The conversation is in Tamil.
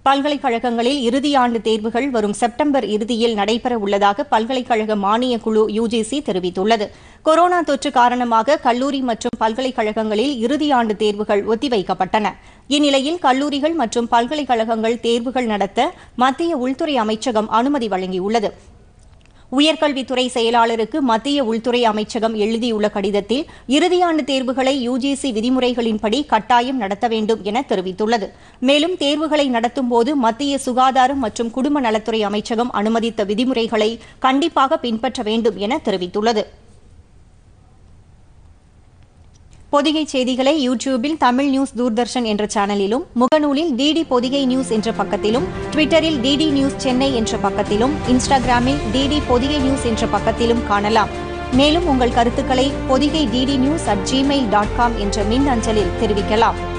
பல்கலைக்கழகங்களில் இறுதியாண்டு தேர்வுகள் வரும் செப்டம்பர் இறுதியில் நடைபெற உள்ளதாக பல்கலைக்கழக மானியக் குழு யுஜிசி தெரிவித்துள்ளது கொரோனா தொற்று காரணமாக கல்லூரி மற்றும் பல்கலைக்கழகங்களில் இறுதியாண்டு தேர்வுகள் ஒத்திவைக்கப்பட்டன இந்நிலையில் கல்லூரிகள் மற்றும் பல்கலைக்கழகங்கள் தேர்வுகள் நடத்த மத்திய உள்துறை அமைச்சகம் அனுமதி வழங்கியுள்ளது உயர்கல்வித்துறை செயலாளருக்கு மத்திய உள்துறை அமைச்சகம் எழுதியுள்ள கடிதத்தில் இறுதியாண்டு தேர்வுகளை யுஜிசி விதிமுறைகளின்படி கட்டாயம் நடத்த வேண்டும் என தெரிவித்துள்ளது மேலும் தேர்வுகளை நடத்தும் போது மத்திய சுகாதாரம் மற்றும் குடும்ப நலத்துறை அமைச்சகம் அனுமதித்த விதிமுறைகளை கண்டிப்பாக பின்பற்ற வேண்டும் என தெரிவித்துள்ளது பொதிகை செய்திகளை யூடியூபில் தமிழ் நியூஸ் தூர்தர்ஷன் என்ற சேனலிலும் முகநூலில் டிடி பொதிகை நியூஸ் என்ற பக்கத்திலும் ட்விட்டரில் டிடி நியூஸ் சென்னை என்ற பக்கத்திலும் இன்ஸ்டாகிராமில் டிடி பொதிகை நியூஸ் என்ற பக்கத்திலும் காணலாம் மேலும் உங்கள் கருத்துக்களை Podhigai DD news at Gmail dot com என்ற மின் அஞ்சலில் தெரிவிக்கலாம்